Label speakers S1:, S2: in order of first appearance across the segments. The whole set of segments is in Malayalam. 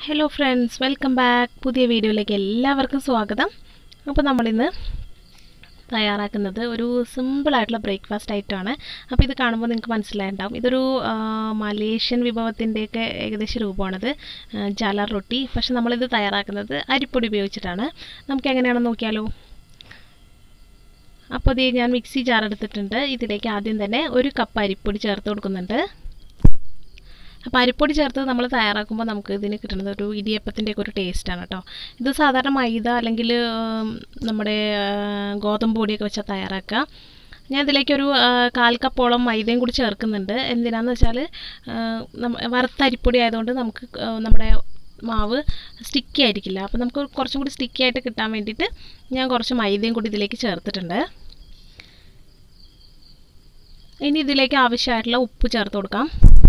S1: ഹലോ ഫ്രണ്ട്സ് വെൽക്കം ബാക്ക് പുതിയ വീഡിയോയിലേക്ക് എല്ലാവർക്കും സ്വാഗതം അപ്പോൾ നമ്മളിന്ന് തയ്യാറാക്കുന്നത് ഒരു സിമ്പിളായിട്ടുള്ള ബ്രേക്ക്ഫാസ്റ്റ് ഐറ്റമാണ് അപ്പോൾ ഇത് കാണുമ്പോൾ നിങ്ങൾക്ക് മനസ്സിലായിട്ടുണ്ടാവും ഇതൊരു ആ, മലേഷ്യൻ വിഭവത്തിൻ്റെയൊക്കെ ഏകദേശം രൂപമാണിത് ആ, ജാലർ റൊട്ടി പക്ഷെ നമ്മളിത് തയ്യാറാക്കുന്നത് അരിപ്പൊടി ഉപയോഗിച്ചിട്ടാണ് നമുക്ക് എങ്ങനെയാണെന്ന് നോക്കിയാലോ അപ്പോൾ ഇത് ഞാൻ മിക്സി ജാർ എടുത്തിട്ടുണ്ട് ഇതിലേക്ക് ആദ്യം തന്നെ ഒരു കപ്പ് അരിപ്പൊടി ചേർത്ത് കൊടുക്കുന്നുണ്ട് അപ്പോൾ അരിപ്പൊടി ചേർത്ത് നമ്മൾ തയ്യാറാക്കുമ്പോൾ നമുക്ക് ഇതിന് കിട്ടുന്നത് ഒരു ഇടിയപ്പത്തിൻ്റെ ഒക്കെ ഒരു ടേസ്റ്റാണ് കേട്ടോ ഇത് സാധാരണ മൈദ അല്ലെങ്കിൽ ഉം, നമ്മുടെ ആ, ഗോതമ്പ് പൊടിയൊക്കെ വെച്ചാൽ തയ്യാറാക്കുക ഞാൻ ഇതിലേക്കൊരു ആ, കാൽ കപ്പോളം മൈദയും കൂടി ചേർക്കുന്നുണ്ട് എന്തിനാന്ന് വെച്ചാൽ വറുത്ത അരിപ്പൊടി ആയതുകൊണ്ട് നമുക്ക് ആ, നമ്മുടെ മാവ് സ്റ്റിക്കി ആയിരിക്കില്ല അപ്പോൾ നമുക്ക് കുറച്ചും കൂടി സ്റ്റിക്കി ആയിട്ട് കിട്ടാൻ വേണ്ടിയിട്ട് ഞാൻ കുറച്ച് മൈദയും കൂടി ഇതിലേക്ക് ചേർത്തിട്ടുണ്ട് ഇനി ഇതിലേക്ക് ആവശ്യമായിട്ടുള്ള ഉപ്പ് ചേർത്ത് കൊടുക്കാം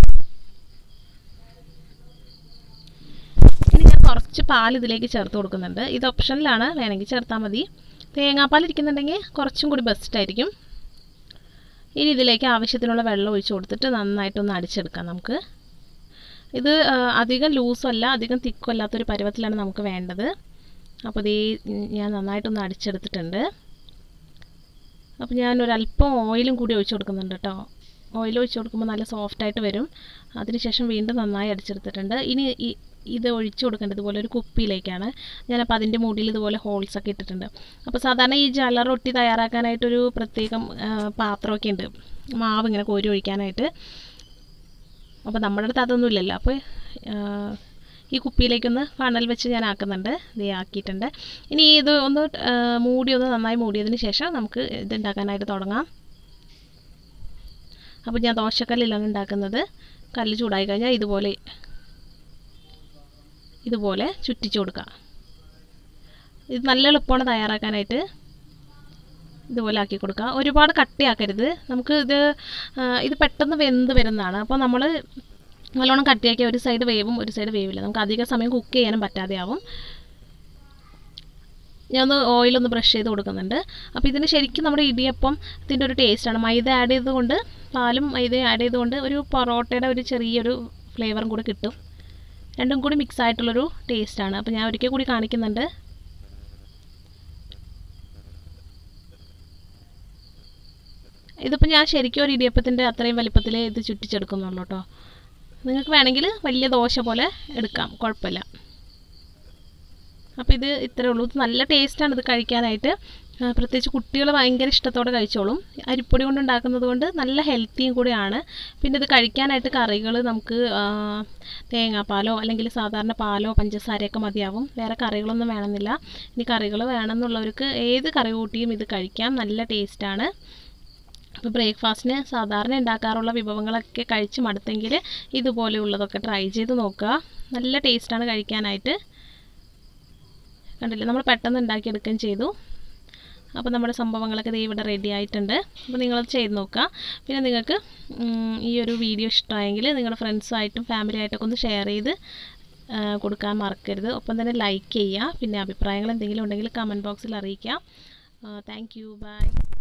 S1: ഇനി ഞാൻ കുറച്ച് പാൽ ഇതിലേക്ക് ചേർത്ത് കൊടുക്കുന്നുണ്ട് ഇത് ഓപ്ഷനിലാണ് വേണമെങ്കിൽ ചേർത്താൽ മതി തേങ്ങാപ്പാൽ ഇരിക്കുന്നുണ്ടെങ്കിൽ കുറച്ചും കൂടി ബെസ്റ്റ് ആയിരിക്കും ഇനി ഇതിലേക്ക് ആവശ്യത്തിനുള്ള വെള്ളം ഒഴിച്ച് കൊടുത്തിട്ട് നന്നായിട്ടൊന്ന് അടിച്ചെടുക്കാം നമുക്ക് ഇത് ആ, അധികം ലൂസും അല്ല അധികം തിക്കും അല്ലാത്തൊരു പരുവത്തിലാണ് നമുക്ക് വേണ്ടത് അപ്പോൾ ഇത് ഞാൻ നന്നായിട്ടൊന്ന് അടിച്ചെടുത്തിട്ടുണ്ട് അപ്പോൾ ഞാൻ ഒരല്പം ഓയിലും കൂടി ഒഴിച്ച് കൊടുക്കുന്നുണ്ട് കേട്ടോ ഓയിൽ ഒഴിച്ച് കൊടുക്കുമ്പോൾ നല്ല സോഫ്റ്റായിട്ട് വരും അതിനുശേഷം വീണ്ടും നന്നായി അടിച്ചെടുത്തിട്ടുണ്ട് ഇനി ഈ ഇത് ഒഴിച്ചു കൊടുക്കേണ്ടത് ഇതുപോലെ ഒരു കുപ്പിയിലേക്കാണ് ഞാനപ്പോൾ അതിൻ്റെ മൂടിയിൽ ഇതുപോലെ ഹോൾസ് ഒക്കെ ഇട്ടിട്ടുണ്ട് അപ്പോൾ സാധാരണ ഈ ജല റൊട്ടി തയ്യാറാക്കാനായിട്ടൊരു പ്രത്യേകം ആ, പാത്രമൊക്കെ ഉണ്ട് മാവ് ഇങ്ങനെ കോരി ഒഴിക്കാനായിട്ട് അപ്പോൾ നമ്മുടെ അടുത്ത് അതൊന്നും ഇല്ലല്ലോ അപ്പോൾ ആ, ഈ കുപ്പിയിലേക്കൊന്ന് ഫണൽ വെച്ച് ഞാൻ ആക്കുന്നുണ്ട് ഇത് ആക്കിയിട്ടുണ്ട് ഇനി ഇത് ഒന്ന് ആ, മൂടി ഒന്ന് നന്നായി മൂടിയതിന് ശേഷം നമുക്ക് ഇത് ഉണ്ടാക്കാനായിട്ട് തുടങ്ങാം അപ്പോൾ ഞാൻ ദോശക്കല്ലിലാണ് ഉണ്ടാക്കുന്നത് കല്ല് ചൂടായി കഴിഞ്ഞാൽ ഇതുപോലെ ഇതുപോലെ ചുറ്റിച്ചു കൊടുക്കുക ഇത് നല്ല എളുപ്പമാണ് തയ്യാറാക്കാനായിട്ട് ഇതുപോലെ ആക്കി കൊടുക്കുക ഒരുപാട് കട്ടിയാക്കരുത് നമുക്ക് ഇത് ആ, ഇത് പെട്ടെന്ന് വെന്ത് വരുന്നതാണ് അപ്പോൾ നമ്മൾ നല്ലോണം കട്ടിയാക്കിയ ഒരു സൈഡ് വേവും ഒരു സൈഡ് വേവില്ല നമുക്ക് അധിക സമയം കുക്ക് ചെയ്യാനും പറ്റാതെയാവും ഞാനൊന്ന് ഓയിലൊന്ന് ബ്രഷ് ചെയ്ത് കൊടുക്കുന്നുണ്ട് അപ്പോൾ ഇതിന് ശരിക്കും നമ്മുടെ ഇടിയപ്പം ഇതിൻ്റെ ഒരു ടേസ്റ്റാണ് മൈദ ആഡ് ചെയ്തുകൊണ്ട് പാലും മൈദയും ആഡ് ചെയ്തുകൊണ്ട് ഒരു പൊറോട്ടയുടെ ഒരു ചെറിയൊരു ഫ്ലേവറും കൂടി കിട്ടും രണ്ടും കൂടി മിക്സ് ആയിട്ടുള്ളൊരു ടേസ്റ്റാണ് അപ്പോൾ ഞാൻ ഒരിക്കൽ കൂടി കാണിക്കുന്നുണ്ട് ഇതിപ്പോൾ ഞാൻ ശരിക്കും ഒരു ഇടിയപ്പത്തിൻ്റെ അത്രയും വലിപ്പത്തിൽ ഇത് ചുറ്റിച്ചെടുക്കുന്നുള്ളൂ കേട്ടോ നിങ്ങൾക്ക് വേണമെങ്കിൽ വലിയ ദോശ പോലെ എടുക്കാം കുഴപ്പമില്ല അപ്പോൾ ഇത് ഇത്രേ ഉള്ളൂ ഇത് നല്ല ടേസ്റ്റാണ് ഇത് കഴിക്കാനായിട്ട് ആ, പ്രത്യേകിച്ച് കുട്ടികൾ ഭയങ്കര ഇഷ്ടത്തോടെ കഴിച്ചോളും അരിപ്പൊടി കൊണ്ട് ഉണ്ടാക്കുന്നത് കൊണ്ട് നല്ല ഹെൽത്തിയും കൂടിയാണ് പിന്നെ ഇത് കഴിക്കാനായിട്ട് കറികൾ നമുക്ക് ആ, തേങ്ങാപ്പാലോ അല്ലെങ്കിൽ സാധാരണ പാലോ പഞ്ചസാരയൊക്കെ മതിയാവും വേറെ കറികളൊന്നും വേണമെന്നില്ല ഇനി കറികൾ വേണമെന്നുള്ളവർക്ക് ഏത് കറി കൂട്ടിയും ഇത് കഴിക്കാം നല്ല ടേസ്റ്റാണ് അപ്പോൾ ബ്രേക്ക്ഫാസ്റ്റിന് സാധാരണ ഉണ്ടാക്കാറുള്ള വിഭവങ്ങളൊക്കെ കഴിച്ച് മടുത്തെങ്കിൽ ഇതുപോലെയുള്ളതൊക്കെ ട്രൈ ചെയ്ത് നോക്കുക നല്ല ടേസ്റ്റാണ് കഴിക്കാനായിട്ട് കണ്ടില്ലേ നമ്മൾ പെട്ടെന്ന് ഉണ്ടാക്കിയെടുക്കുകയും ചെയ്തു അപ്പോൾ നമ്മുടെ സംഭവങ്ങളൊക്കെ ദേ ഇവിടെ റെഡി ആയിട്ടുണ്ട് അപ്പോൾ നിങ്ങളത് ചെയ്ത് നോക്കുക പിന്നെ നിങ്ങൾക്ക് ഉം, ഈ ഒരു വീഡിയോ ഇഷ്ടമായെങ്കിൽ നിങ്ങളുടെ ഫ്രണ്ട്സുമായിട്ടും ഫാമിലി ആയിട്ടൊക്കെ ഒന്ന് ഷെയർ ചെയ്ത് ആ, കൊടുക്കാൻ മറക്കരുത് ഒപ്പം തന്നെ ലൈക്ക് ചെയ്യുക പിന്നെ അഭിപ്രായങ്ങൾ എന്തെങ്കിലും ഉണ്ടെങ്കിൽ കമൻറ്റ് ബോക്സിൽ അറിയിക്കുക താങ്ക് യു ബൈ